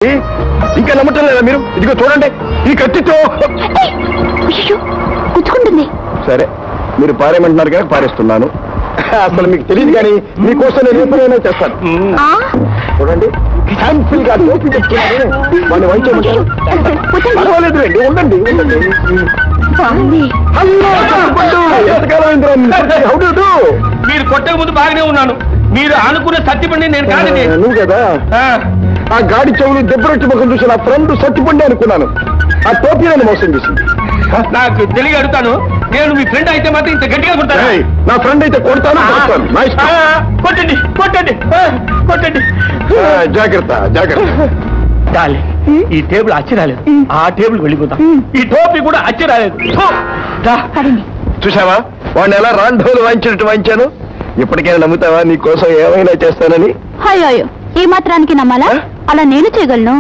ఏ? ఇంకా నమ్మటం లేదా మీరు ఇదిగో చూడండి ఈ కత్తితో అయ్యో గుచ్చుకుంటుంది సరే మీరు పారేయమంటున్నారు కనుక పారేస్తున్నాను అసలు మీకు తెలియదు కానీ మీకోసం నేను ఎప్పుడైనా చేస్తాను ఆ, చూడండి శాంపుల్ గా టోపీ పెట్టుకున్నాను వాడిని వంచేయమంటారు కూర్చోండి. పర్వాలేదు రండి ఉండండి ఉండండి బాగుంది హలో చెప్పండు. ఎంతకాలం అయిందిరా? How do you do? మీరు కొట్టక ముందు బాగానే ఉన్నాను మీరు అనుకున్న సత్యపండి నేను కాదండి ఆ, నువ్వు కదా ఆ, ఆ గాడి చెవులు దెబ్బరొచ్చి ముఖం చూసి నా ఫ్రెండ్ సత్తిపండి అనుకున్నాను ఆ టోపీ నన్ను మోసం చేసింది ఆ? నాకు తెలియ అడుగుతాను నేను మీ ఫ్రెండ్ అయితే మాత్రం ఇంత గట్టిగా కొడతాను ఏయ్, నా ఫ్రెండ్ అయితే కొడతాను కొడతాను నా ఇష్టం. కొట్టండి కొట్టండి ఆ, కొట్టండి ఆ, జాగ్రత్త జాగ్రత్త డాలి ఈ టేబుల్ అచ్చి రాలేదు ఆ టేబుల్ వెళ్ళిపోతాం ఈ టోపీ కూడా అచ్చి రాలేదు థు, దా. పదండి చూసావా వాడిని ఎలా రాంఢోలు వాయించినట్టు వాయించాను ఇప్పటికైనా నమ్ముతావా నీ కోసం ఏమైనా చేస్తానని అయ్యో అయ్యో ఈ మాత్రానికి నమ్మాలా ఆ? అలా నేను చేయగలను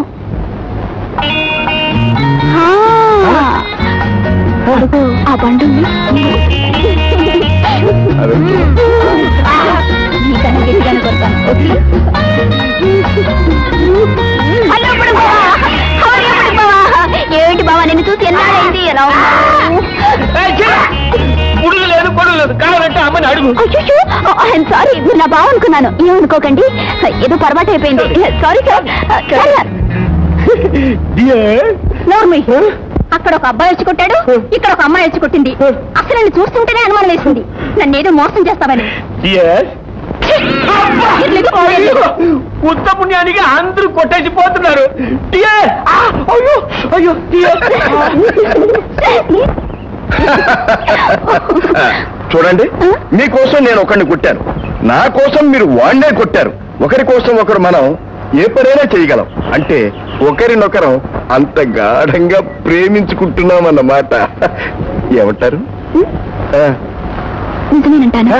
ఆ, అడుగు, ఆ బండి ఉంది. అదే. నీకన్నా గట్టిగానే కొడతాను. ఓకే? హలో ఇప్పుడు బావా. హలో ఇప్పుడు బావా. ఏంటి బావా నిన్ను చూసి ఎన్నాడైంది ఎలా ఉన్నావు? ఏయ్, ఛీ! ఉడుగు లేదు పొడుగు లేదు కావాలంటే అమ్మని అడుగు అయ్యో ఐఎమ్ సారీ మీరు నా బావ అనుకున్నాను ఏమనుకోకండి ఏదో పొరపాటు అయిపోయింది సారీ సార్ నోర్మి అక్కడ ఒక అబ్బాయి వచ్చి కొట్టాడు ఇక్కడ ఒక అమ్మాయి వచ్చి కొట్టింది అసలు నన్ను చూస్తుంటేనే అనుమానం వేసింది నన్ను ఏదో మోసం చేస్తావని ఛీ! ఇర్లేదు, ఇర్లేదు. ఉత్త పుణ్యానికి అందరూ కొట్టేసి పోతున్నారు డియర్! ఆ, అయ్యో అయ్యో డియర్! చూడండి మీకోసం నేను ఒకరిని కొట్టాను నా కోసం మీరు వాడినే కొట్టారు ఒకరి కోసం ఒకరు మనం ఏ పనైనా చేయగలం అంటే ఒకరినొకరం అంత గాఢంగా ప్రేమించుకుంటున్నాం అన్నమాట ఏమంటారు ఆ, నిజమేనంటాను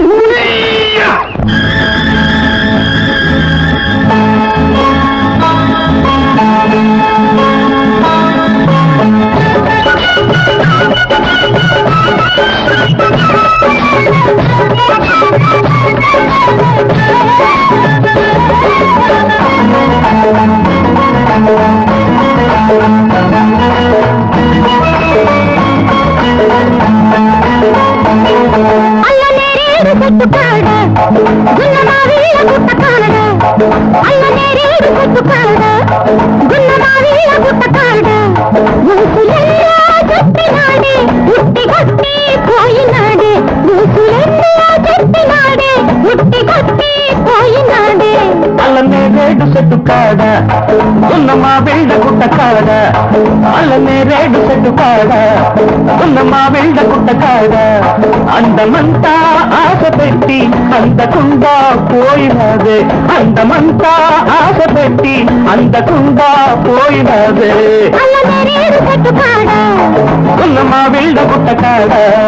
అల్లనేరేడు చెట్టు కాడ గున్నమావిళ్ళ గుట్ట కాడ అల్లనేరేడు చెట్టు కాడ గున్నమావిళ్ళ గుట్ట కాడ ఊసులెన్నో చెప్పినాడే ఉట్టి కొట్టి పోయినాడే ఊసులెన్నో చెప్పినాడే ఉట్టి కొట్టి పోయినాడే అల్లనే రేడు చెట్టు కాడ ఉన్న మా బిళ్ళ గుట్ట కాడ అల్లనే రేడు చెట్టు కాడ ఉన్న మా బిళ్ళ గుట్ట కాడ అందమంతా ఆశ పెట్టి అందకుండా పోయినదే అందమంతా ఆశ పెట్టి అందకుండా పోయినదే అల్లనేరేడు చెట్టు కాడ ఉన్న మా బిళ్ళ గుట్ట కాడ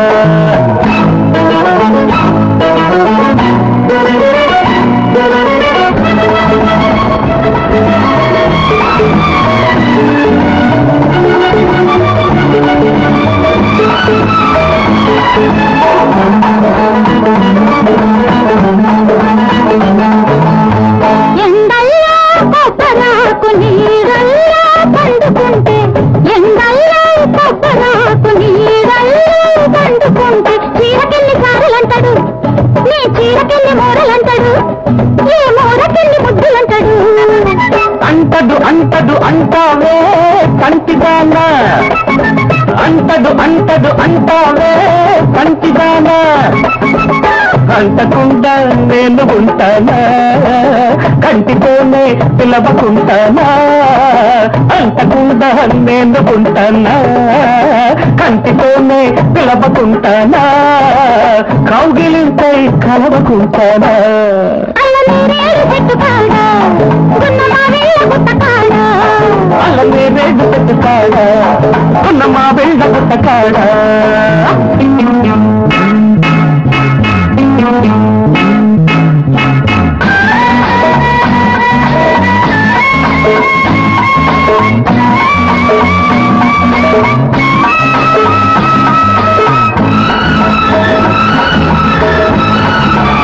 ఎండల్లో కొబ్బరాకు నీరల్లో పండుకుంటే ఎండల్లో కొబ్బరాకు నీరల్లో పండుకుంటే చీరకెళ్ళి సారలంటాడు నీ చీరకెళ్ళి మూరలంటాడు ఈ మూరకెళ్ళి ముద్దులంటాడు అంటదు అంటదు అంటావే కంటిదాన అంటదు అంటదు అంటావే కంటిదాన అంటకుండా నేను ఉంటానా కంటితోనే పిలవకుంటానా అంటకుండా నేను ఉంటానా కంటితోనే పిలవకుంటానా కౌగిలింతై కలవకుంటానా అల్లనేరేడు చెట్టు కాడ గున్నమావిళ్ళ గుట్ట కాడ అల్లనే రేడు చెట్టు కాడ ఉన్న మా బిళ్ళ గుట్ట కాడ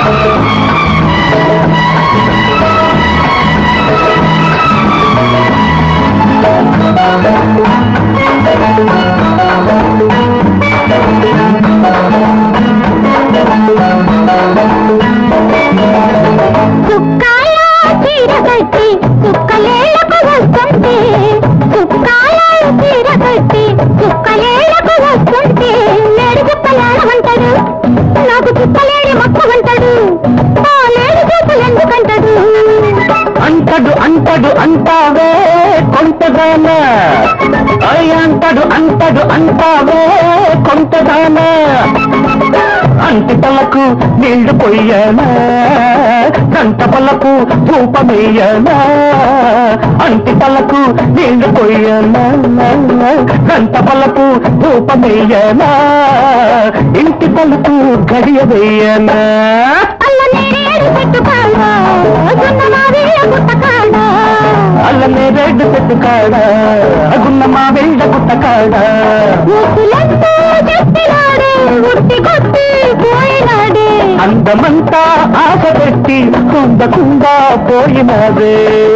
ఆ అంటావే కొంటదాన అంటాడు అంటాడు అంటావే కొంటదాన అంటి తలకు నీళ్లు పొయ్యానా గంట పలకు ధూపమేయనా అంటి తలకు నీళ్లు పొయ్యానా గంట పలకు ధూపమేయనా ఇంటి పలుకు గడియ వేయనా అల్లనే రెడ్డు చెట్టు కాడ గున్న మా వెళ్ళ గుట్ట కాడ అందమంతా ఆశ పెట్టి కుందకుండా పోయినదే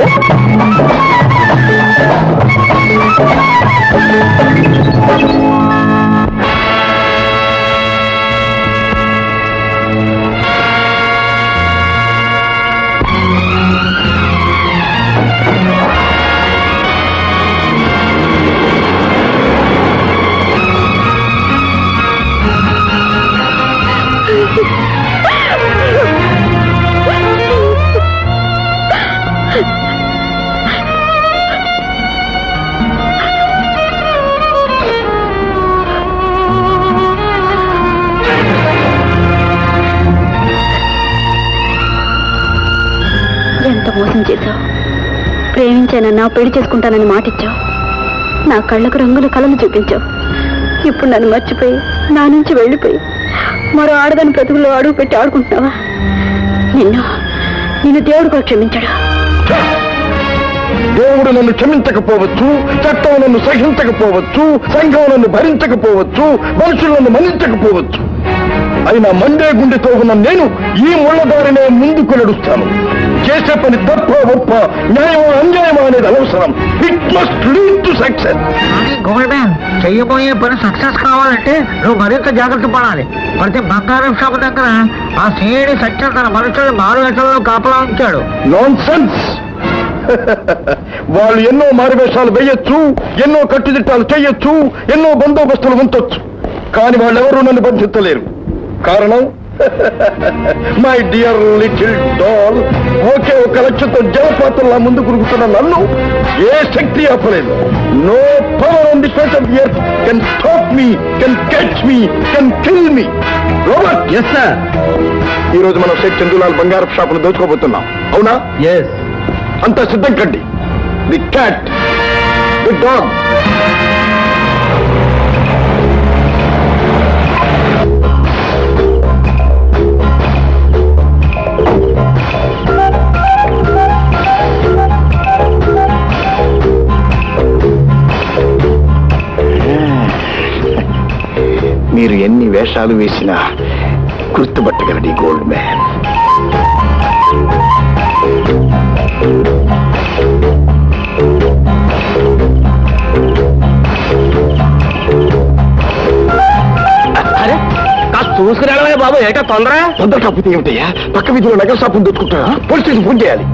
ఎంత మోసం చేశావు ప్రేమించానన్నా పెళ్లి చేసుకుంటానని మాటిచ్చావు నా కళ్ళకు రంగుల కళలు చూపించావు ఇప్పుడు నన్ను మర్చిపోయి నా నుంచి వెళ్ళిపోయి మరో ఆడదాని బ్రతుకులో అడుగు పెట్టి ఆడుకుంటున్నావా నిన్ను నిన్ను దేవుడు కూడా క్షమించాడు దేవుడు నన్ను క్షమించకపోవచ్చు చట్టం నన్ను సహించకపోవచ్చు సంఘం నన్ను భరించకపోవచ్చు మనుషులు నన్ను మన్నించకపోవచ్చు అయినా మండే గుండెతో ఉన్న నేను ఈ ముళ్ళదారినే ముందుకు నడుస్తాను చేసే పని తప్ప ఒప్ప న్యాయమా అన్యాయమా అనేది అనవసరం it must lead to success కానీ గోల్డ్ మ్యాన్ చెయ్యబోయే పని సక్సెస్ కావాలంటే నువ్వు మరింత జాగ్రత్త పడాలి ప్రతి బంగారం షాప్ దగ్గర ఆ సేడి సత్యం తన మనుషులు మారు వేషంలో కాపలా ఉంచాడు నాన్ సెన్స్ వాళ్ళు ఎన్నో మారువేషాలు వేయొచ్చు ఎన్నో కట్టుదిట్టాలు చేయొచ్చు ఎన్నో బందోబస్తులు ఉంచొచ్చు కానీ వాళ్ళెవరూ నన్ను బంధించలేరు కారణం మై డియర్ లిటిల్ డాల్ ఒకే ఒక లక్ష్యంతో జలపాతంలా ముందు కురుగుతున్న నన్ను ఏ శక్తి ఆపలేదు no power on the face of earth can stop me can catch me can kill me Robert yes sir ఈ రోజు మనం షేక్ చందులాల్ బంగారపు షాపును దోచుకోబోతున్నాం అవునా ఎస్ అంతా సిద్ధం కండి ది క్యాట్ ది డాగ్ మీరు ఎన్ని వేషాలు వేసినా గుర్తుపట్టగలడు ఈ గోల్డ్ మ్యాన్ అరే కాస్త చూసుకురావే బాబు ఏటా తొందర తొందర కాకపోతే ఏమిటయ్యా పక్క వీధిలో నగర షాపును దొచ్చుకుంటారా పోలీస్ స్టేషన్ ఫోన్ చేయాలి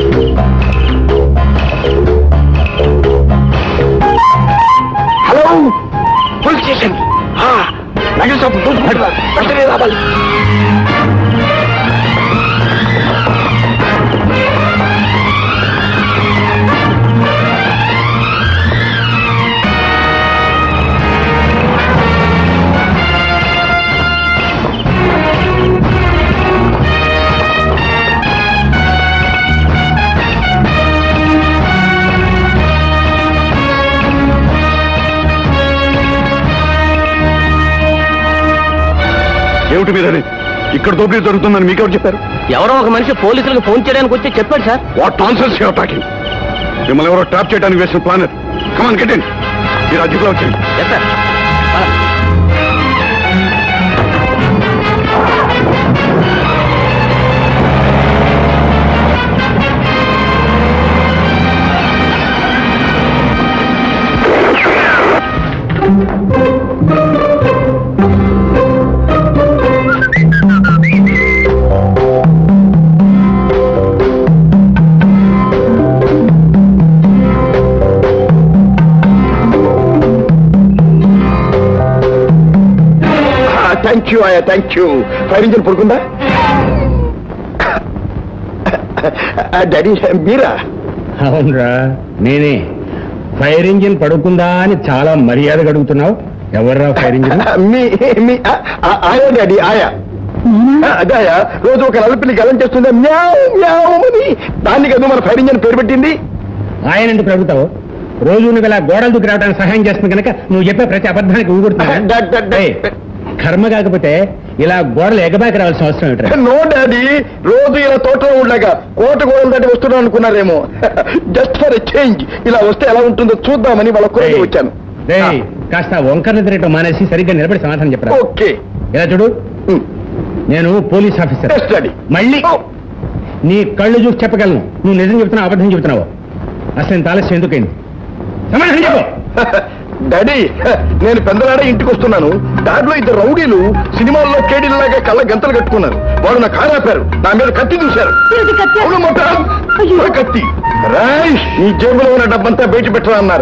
హలో పోలీస్ స్టేషన్ ఆ, నగర షాపు దోచుకుంటారా వెంటనే రావాలి ఏమిటి మీరని ఇక్కడ దోపిడీ జరుగుతుందని మీకెవరు చెప్పారు ఎవరో ఒక మనిషి పోలీసులకు ఫోన్ చేయడానికి వచ్చి చెప్పాడు sir what nonsense your talking మిమ్మల్ని ఎవరో ట్రాప్ చేయడానికి వేసిన ప్లాన్ కమాన్ గెట్ ఇన్ మీరు అజ్జుకులో వచ్చేయండి ఎస్ సార్ థ్యాంక్ యూ అయ్యా థ్యాంక్ యూ ఫైర్ ఇంజిన్ పడుకుందా డాడీ మీరా అవునరా నేనే ఫైర్ ఇంజిన్ పడుకుందా అని చాలా మర్యాదగా అడుగుతున్నావు ఎవర్రా ఫైర్ ఇంజిన్ మీ మీ ఆ- ఆ- ఆయా డాడీ ఆయా ఆ, అదే ఆయా రోజు ఒక నలుపిల్లి గలం చేస్తుందే మ్యావ్ మ్యావ్ అని దాన్ని కదా మన ఫైర్ ఇంజన్ పేరు పెట్టింది ఆయన ఎందుకు అడుగుతావు రోజు నువ్వు ఇలా గోడలు దూకి రావడానికి సహాయం చేస్తుంది కనుక నువ్వు చెప్పే ప్రతి అబద్ధానికి డా- డా- డా- ఊగుడుతున్నా కర్మ కాకపోతే ఇలా గోడలు ఎగబాకి రావాల్సిన అవసరం ఏంట్రా నో డాడీ రోజు ఇలా తోటలో ఉండగా కోట గోడలు దాటి వస్తున్నాను అనుకున్నారేమో జస్ట్ ఫర్ ఎ చేంజ్ ఇలా వస్తే ఎలా ఉంటుందో చూద్దామని వాళ్ళ కొరకు రేయ్, వచ్చాను రేయ్, కాస్త వంకరని తిరగటం మానేసి సరిగ్గా నిలబడి సమాధానం చెప్పరా ఓకే ఇలా చూడు నేను పోలీస్ ఆఫీసర్ ఎస్ డాడీ మళ్ళీ నీ కళ్ళు చూసి చెప్పగలను నువ్వు నిజం చెప్తున్నావు అబద్ధం చెప్తున్నావు అసలు ఇంత ఆలస్యం ఎందుకైంది సమాధానం చెప్పు డాడీ నేను పెందలాడే ఇంటికి వస్తున్నాను దాంట్లో ఇద్దరు రౌడీలు సినిమాల్లో కేడీలాగా కళ్ళ గంతలు కట్టుకున్నారు వాళ్ళు నా కారు ఆపారు నా మీద కత్తి చూశారు ఇది కత్తి. అవును మొట్ట అయ్యో. కత్తి రాయ్ నీ జేబులో ఉన్న డబ్బంతా బయట పెట్టరా అన్నారు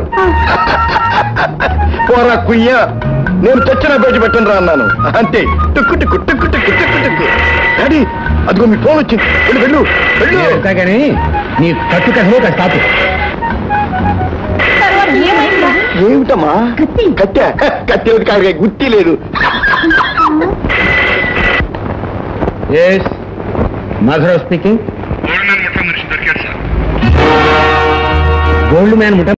పోరా కుయ్య నేను తెచ్చిన బయట పెట్టను రా అన్నాను అంతే టుక్కు టుక్కు టుక్కు టుక్కు టుక్కు టుక్కు డాడీ అదిగో మీ ఫోన్ వచ్చింది వెళ్ళు వెళ్ళు వెళ్ళు ఏడ్తా కానీ నీ కట్టు కథలో కాస్త ఆపు. తర్వాత ఏమైందా ఏమిటమ్మా కత్తి. కత్తి కత్తి లేదు కాదు గుత్తి లేదు yes Madhavarao speaking gold man ముఠా